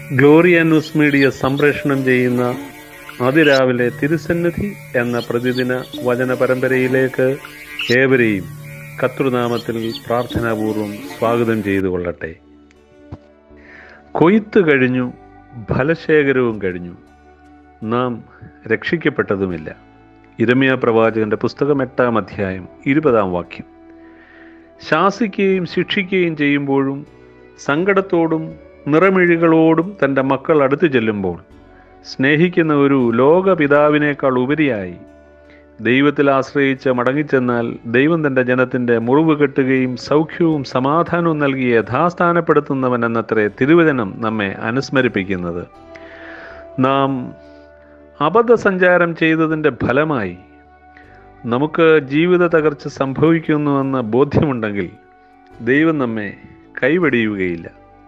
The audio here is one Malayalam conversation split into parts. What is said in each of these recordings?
ഗ്ലോറിയ ന്യൂസ് മീഡിയ സംപ്രേഷണം ചെയ്യുന്ന അതിരാവിലെ തിരുസന്നിധി എന്ന പ്രതിദിന വചന പരമ്പരയിലേക്ക് ഏവരെയും കർത്തൃനാമത്തിൽ പ്രാർത്ഥനാപൂർവം സ്വാഗതം ചെയ്തു കൊള്ളട്ടെ കൊയ്ത്ത് കഴിഞ്ഞു ഫലശേഖരവും കഴിഞ്ഞു നാം രക്ഷിക്കപ്പെട്ടതുമില്ല ഇരമ്യ പ്രവാചകന്റെ പുസ്തകം എട്ടാം അധ്യായം ഇരുപതാം വാക്യം ശാസിക്കുകയും ശിക്ഷിക്കുകയും ചെയ്യുമ്പോഴും സങ്കടത്തോടും നിറമിഴികളോടും തൻ്റെ മക്കൾ അടുത്തു ചെല്ലുമ്പോൾ സ്നേഹിക്കുന്ന ഒരു ലോകപിതാവിനേക്കാൾ ഉപരിയായി ദൈവത്തിൽ ആശ്രയിച്ച് മടങ്ങിച്ചെന്നാൽ ദൈവം തൻ്റെ ജനത്തിൻ്റെ മുറിവ് കെട്ടുകയും സൗഖ്യവും സമാധാനവും നൽകി യഥാസ്ഥാനപ്പെടുത്തുന്നവൻ എന്നത്രേ തിരുവചനം നമ്മെ അനുസ്മരിപ്പിക്കുന്നത് നാം അബദ്ധസഞ്ചാരം ചെയ്തതിൻ്റെ ഫലമായി നമുക്ക് ജീവിത തകർച്ച സംഭവിക്കുന്നുവെന്ന ബോധ്യമുണ്ടെങ്കിൽ ദൈവം നമ്മെ കൈവടിയുകയില്ല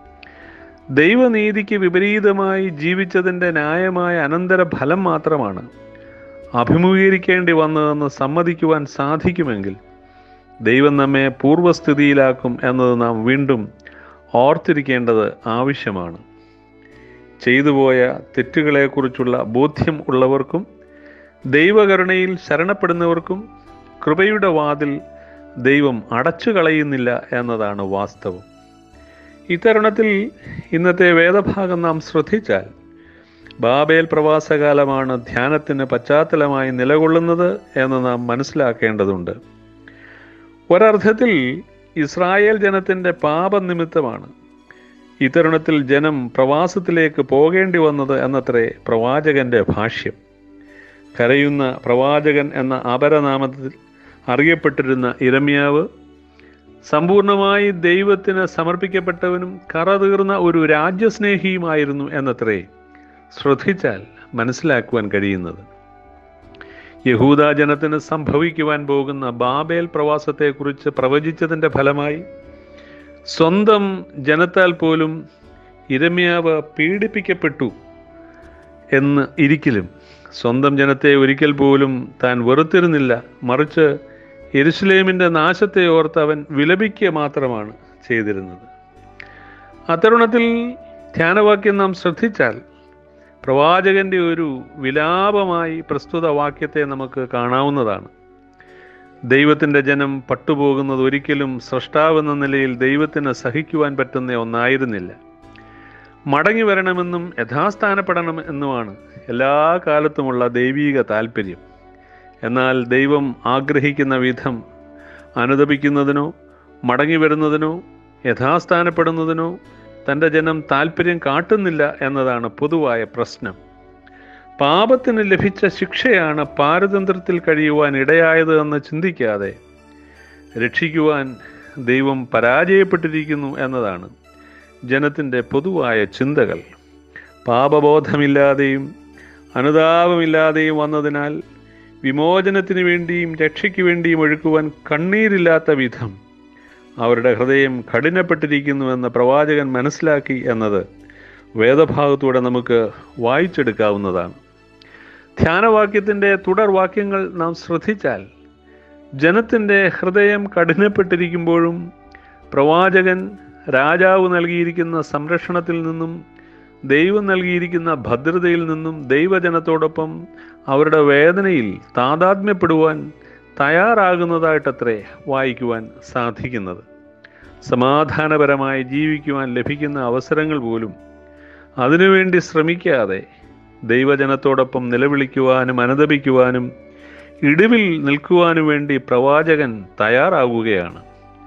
ദൈവനീതിക്ക് വിപരീതമായി ജീവിച്ചതിൻ്റെ ന്യായമായ അനന്തര ഫലം മാത്രമാണ് അഭിമുഖീകരിക്കേണ്ടി വന്നതെന്ന് സമ്മതിക്കുവാൻ സാധിക്കുമെങ്കിൽ ദൈവം നമ്മെ പൂർവ്വസ്ഥിതിയിലാക്കും എന്നത് നാം വീണ്ടും ഓർത്തിരിക്കേണ്ടത് ആവശ്യമാണ് ചെയ്തുപോയ തെറ്റുകളെക്കുറിച്ചുള്ള ബോധ്യം ഉള്ളവർക്കും ദൈവകരുണയിൽ ശരണപ്പെടുന്നവർക്കും കൃപയുടെ വാതിൽ ദൈവം അടച്ചു കളയുന്നില്ല എന്നതാണ് വാസ്തവം ഇത്തരുണത്തിൽ ഇന്നത്തെ വേദഭാഗം നാം ശ്രദ്ധിച്ചാൽ ബാബേൽ പ്രവാസകാലമാണ് ധ്യാനത്തിന് പശ്ചാത്തലമായി നിലകൊള്ളുന്നത് എന്ന് നാം മനസ്സിലാക്കേണ്ടതുണ്ട് ഒരർത്ഥത്തിൽ ഇസ്രായേൽ ജനത്തിൻ്റെ പാപനിമിത്തമാണ് ഇത്തരുണത്തിൽ ജനം പ്രവാസത്തിലേക്ക് പോകേണ്ടി വന്നത് എന്നത്രേ പ്രവാചകന്റെ ഭാഷ്യം കരയുന്ന പ്രവാചകൻ എന്ന അപരനാമത്തിൽ അറിയപ്പെട്ടിരുന്ന ഇരമ്യാവ് സമ്പൂർണമായി ദൈവത്തിന് സമർപ്പിക്കപ്പെട്ടവനും കറതീർന്ന ഒരു രാജ്യസ്നേഹിയുമായിരുന്നു എന്നത്രേ ശ്രദ്ധിച്ചാൽ മനസ്സിലാക്കുവാൻ കഴിയുന്നത് യഹൂദ ജനത്തിന് സംഭവിക്കുവാൻ പോകുന്ന ബാബേൽ പ്രവാസത്തെക്കുറിച്ച് പ്രവചിച്ചതിൻ്റെ ഫലമായി സ്വന്തം ജനത്താൽ പോലും ഇരമ്യാവ് പീഡിപ്പിക്കപ്പെട്ടു എന്ന് ഇരിക്കലും സ്വന്തം ജനത്തെ ഒരിക്കൽ പോലും താൻ വെറുത്തിരുന്നില്ല മറിച്ച് യെരുസലേമിൻ്റെ നാശത്തെ ഓർത്ത് അവൻ വിലപിക്കുക മാത്രമാണ് ചെയ്തിരുന്നത് അത്തരുണത്തിൽ ധ്യാനവാക്യം നാം ശ്രദ്ധിച്ചാൽ പ്രവാചകന്റെ ഒരു വിലാപമായി പ്രസ്തുത വാക്യത്തെ നമുക്ക് കാണാവുന്നതാണ് ദൈവത്തിൻ്റെ ജനം പട്ടുപോകുന്നത് ഒരിക്കലും സൃഷ്ടാവെന്ന നിലയിൽ ദൈവത്തിന് സഹിക്കുവാൻ പറ്റുന്ന ഒന്നായിരുന്നില്ല മടങ്ങി വരണമെന്നും യഥാസ്ഥാനപ്പെടണം എന്നുമാണ് എല്ലാ കാലത്തുമുള്ള ദൈവീക താല്പര്യം എന്നാൽ ദൈവം ആഗ്രഹിക്കുന്ന വിധം അനുദപിക്കുന്നതിനോ മടങ്ങി വരുന്നതിനോ യഥാസ്ഥാനപ്പെടുന്നതിനോ തൻ്റെ ജനം താല്പര്യം കാട്ടുന്നില്ല എന്നതാണ് പൊതുവായ പ്രശ്നം പാപത്തിന് ലഭിച്ച ശിക്ഷയാണ് പാരതന്ത്ര്യത്തിൽ കഴിയുവാൻ ഇടയായത് എന്ന് ചിന്തിക്കാതെ രക്ഷിക്കുവാൻ ദൈവം പരാജയപ്പെട്ടിരിക്കുന്നു എന്നതാണ് ജനത്തിൻ്റെ പൊതുവായ ചിന്തകൾ പാപബോധമില്ലാതെയും അനുതാപമില്ലാതെയും വന്നതിനാൽ വിമോചനത്തിന് വേണ്ടിയും രക്ഷയ്ക്ക് വേണ്ടിയും ഒഴുക്കുവാൻ കണ്ണീരില്ലാത്ത വിധം അവരുടെ ഹൃദയം കഠിനപ്പെട്ടിരിക്കുന്നുവെന്ന് പ്രവാചകൻ മനസ്സിലാക്കി എന്നത് വേദഭാഗത്തൂടെ നമുക്ക് വായിച്ചെടുക്കാവുന്നതാണ് ധ്യാനവാക്യത്തിൻ്റെ തുടർവാക്യങ്ങൾ നാം ശ്രദ്ധിച്ചാൽ ജനത്തിൻ്റെ ഹൃദയം കഠിനപ്പെട്ടിരിക്കുമ്പോഴും പ്രവാചകൻ രാജാവ് നൽകിയിരിക്കുന്ന സംരക്ഷണത്തിൽ നിന്നും ദൈവം നൽകിയിരിക്കുന്ന ഭദ്രതയിൽ നിന്നും ദൈവജനത്തോടൊപ്പം അവരുടെ വേദനയിൽ താതാത്മ്യപ്പെടുവാൻ തയ്യാറാകുന്നതായിട്ടത്രേ വായിക്കുവാൻ സാധിക്കുന്നത് സമാധാനപരമായി ജീവിക്കുവാൻ ലഭിക്കുന്ന അവസരങ്ങൾ പോലും അതിനുവേണ്ടി ശ്രമിക്കാതെ ദൈവജനത്തോടൊപ്പം നിലവിളിക്കുവാനും അനുദപിക്കുവാനും ഇടിവിൽ നിൽക്കുവാനും വേണ്ടി പ്രവാചകൻ തയ്യാറാവുകയാണ്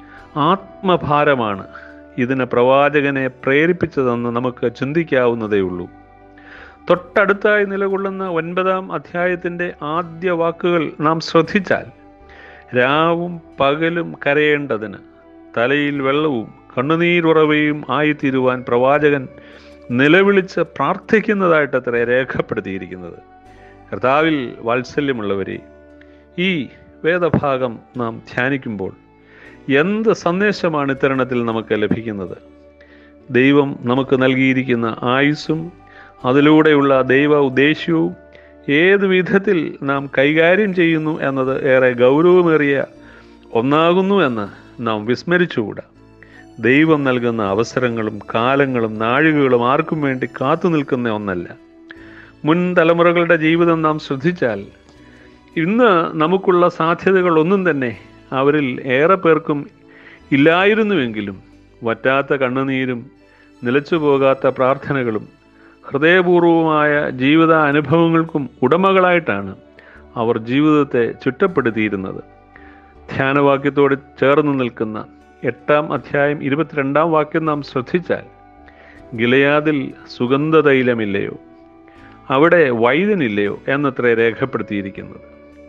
ആത്മഭാരമാണ് ഇതിന് പ്രവാചകനെ പ്രേരിപ്പിച്ചതെന്ന് നമുക്ക് ചിന്തിക്കാവുന്നതേയുള്ളൂ തൊട്ടടുത്തായി നിലകൊള്ളുന്ന ഒൻപതാം അധ്യായത്തിൻ്റെ ആദ്യ വാക്കുകൾ നാം ശ്രദ്ധിച്ചാൽ രാവും പകലും കരയേണ്ടതിന് തലയിൽ വെള്ളവും കണ്ണുനീരുറവയും ആയിത്തീരുവാൻ പ്രവാചകൻ നിലവിളിച്ച് പ്രാർത്ഥിക്കുന്നതായിട്ടത്രേ രേഖപ്പെടുത്തിയിരിക്കുന്നത് കർത്താവിൽ വാത്സല്യമുള്ളവരെ ഈ വേദഭാഗം നാം ധ്യാനിക്കുമ്പോൾ എന്ത് സന്ദേശമാണ് ഇത്തരണത്തിൽ നമുക്ക് ലഭിക്കുന്നത് ദൈവം നമുക്ക് നൽകിയിരിക്കുന്ന ആയുസ്സും അതിലൂടെയുള്ള ദൈവ ഉദ്ദേശ്യവും ഏത് വിധത്തിൽ നാം കൈകാര്യം ചെയ്യുന്നു എന്നത് ഏറെ ഗൗരവമേറിയ ഒന്നാകുന്നു എന്ന് നാം വിസ്മരിച്ചുകൂടാ ദൈവം നൽകുന്ന അവസരങ്ങളും കാലങ്ങളും നാഴികകളും ആർക്കും വേണ്ടി കാത്തു നിൽക്കുന്ന ഒന്നല്ല മുൻ തലമുറകളുടെ ജീവിതം നാം ശ്രദ്ധിച്ചാൽ ഇന്ന് നമുക്കുള്ള സാധ്യതകൾ ഒന്നും തന്നെ അവരിൽ ഏറെ പേർക്കും ഇല്ലായിരുന്നുവെങ്കിലും വറ്റാത്ത കണ്ണുനീരും നിലച്ചു പോകാത്ത പ്രാർത്ഥനകളും ഹൃദയപൂർവമായ ജീവിത അനുഭവങ്ങൾക്കും ഉടമകളായിട്ടാണ് അവർ ജീവിതത്തെ ചുറ്റപ്പെടുത്തിയിരുന്നത് ധ്യാനവാക്യത്തോട് ചേർന്ന് നിൽക്കുന്ന എട്ടാം അധ്യായം ഇരുപത്തിരണ്ടാം വാക്യം നാം ശ്രദ്ധിച്ചാൽ ഗിലയാദിൽ സുഗന്ധതൈലമില്ലയോ അവിടെ വൈദ്യനില്ലയോ എന്നത്രേ രേഖപ്പെടുത്തിയിരിക്കുന്നത്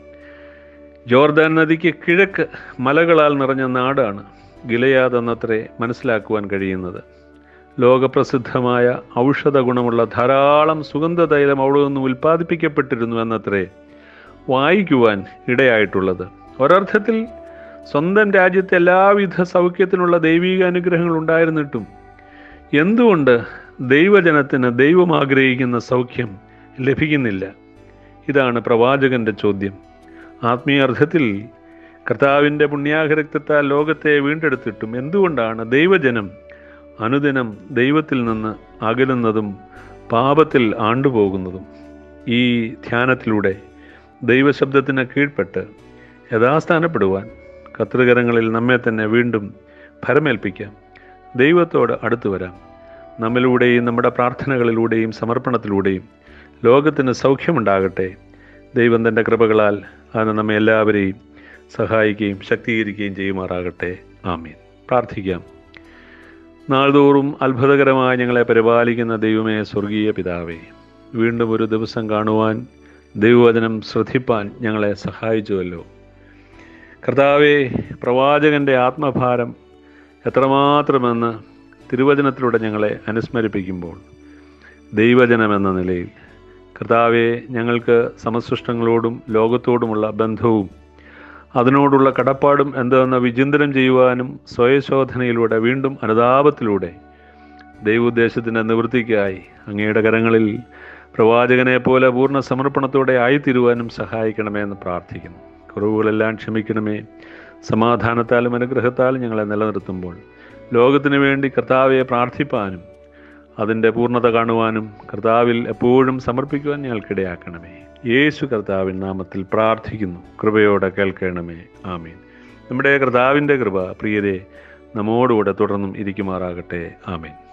ജോർദാൻ നദിക്ക് കിഴക്ക് മലകളാൽ നിറഞ്ഞ നാടാണ് ഗിലയാദ് എന്നത്രേ മനസ്സിലാക്കുവാൻ കഴിയുന്നത് ലോകപ്രസിദ്ധമായ ഔഷധ ഗുണമുള്ള ധാരാളം സുഗന്ധതൈലം അവിടെ നിന്ന് ഉൽപ്പാദിപ്പിക്കപ്പെട്ടിരുന്നു എന്നത്രേ വായിക്കുവാൻ ഇടയായിട്ടുള്ളത് ഒരർത്ഥത്തിൽ സ്വന്തം രാജ്യത്തെ എല്ലാവിധ സൗഖ്യത്തിനുള്ള ദൈവിക അനുഗ്രഹങ്ങൾ ഉണ്ടായിരുന്നിട്ടും എന്തുകൊണ്ട് ദൈവജനത്തിന് ദൈവം ആഗ്രഹിക്കുന്ന സൗഖ്യം ലഭിക്കുന്നില്ല ഇതാണ് പ്രവാചകന്റെ ചോദ്യം ആത്മീയ അർത്ഥത്തിൽ കർത്താവിൻ്റെ പുണ്യാഹരക്തത്താൽ ലോകത്തെ വീണ്ടെടുത്തിട്ടും എന്തുകൊണ്ടാണ് ദൈവജനം അനുദിനം ദൈവത്തിൽ നിന്ന് അകലുന്നതും പാപത്തിൽ ആണ്ടുപോകുന്നതും ഈ ധ്യാനത്തിലൂടെ ദൈവശബ്ദത്തിന് കീഴ്പ്പെട്ട് യഥാസ്ഥാനപ്പെടുവാൻ കത്രികരങ്ങളിൽ നമ്മെ തന്നെ വീണ്ടും ഭരമേൽപ്പിക്കാം ദൈവത്തോട് അടുത്തു വരാം നമ്മിലൂടെയും നമ്മുടെ പ്രാർത്ഥനകളിലൂടെയും സമർപ്പണത്തിലൂടെയും ലോകത്തിന് സൗഖ്യമുണ്ടാകട്ടെ ദൈവം തൻ്റെ കൃപകളാൽ അത് നമ്മെ എല്ലാവരെയും സഹായിക്കുകയും ശക്തീകരിക്കുകയും ചെയ്യുമാറാകട്ടെ ആമീൻ പ്രാർത്ഥിക്കാം നാൾതോറും അത്ഭുതകരമായി ഞങ്ങളെ പരിപാലിക്കുന്ന ദൈവമേ സ്വർഗീയ പിതാവേ വീണ്ടും ഒരു ദിവസം കാണുവാൻ ദൈവവചനം ശ്രദ്ധിപ്പാൻ ഞങ്ങളെ സഹായിച്ചുവല്ലോ കർത്താവെ പ്രവാചകന്റെ ആത്മഭാരം എത്രമാത്രമെന്ന് തിരുവചനത്തിലൂടെ ഞങ്ങളെ അനുസ്മരിപ്പിക്കുമ്പോൾ ദൈവജനമെന്ന നിലയിൽ കർത്താവെ ഞങ്ങൾക്ക് സമസൃഷ്ടങ്ങളോടും ലോകത്തോടുമുള്ള ബന്ധവും അതിനോടുള്ള കടപ്പാടും എന്തെന്ന് വിചിന്തനം ചെയ്യുവാനും സ്വയശോധനയിലൂടെ വീണ്ടും അനുതാപത്തിലൂടെ ദൈവോദ്ദേശത്തിൻ്റെ നിവൃത്തിക്കായി അങ്ങയുടെ കരങ്ങളിൽ പ്രവാചകനെ പോലെ പൂർണ്ണ സമർപ്പണത്തോടെ ആയിത്തീരുവാനും സഹായിക്കണമേ എന്ന് പ്രാർത്ഥിക്കുന്നു കുറവുകളെല്ലാം ക്ഷമിക്കണമേ സമാധാനത്താലും അനുഗ്രഹത്താലും ഞങ്ങളെ നിലനിർത്തുമ്പോൾ ലോകത്തിനു വേണ്ടി കർത്താവെ പ്രാർത്ഥിപ്പാനും അതിൻ്റെ പൂർണ്ണത കാണുവാനും കർത്താവിൽ എപ്പോഴും സമർപ്പിക്കുവാൻ ഞങ്ങൾക്കിടയാക്കണമേ യേശു കർത്താവിൻ നാമത്തിൽ പ്രാർത്ഥിക്കുന്നു കൃപയോടെ കേൾക്കണമേ ആമീൻ നമ്മുടെ കർത്താവിൻ്റെ കൃപ പ്രിയരെ നമ്മോടുകൂടെ തുടർന്നും ഇരിക്കുമാറാകട്ടെ ആമീൻ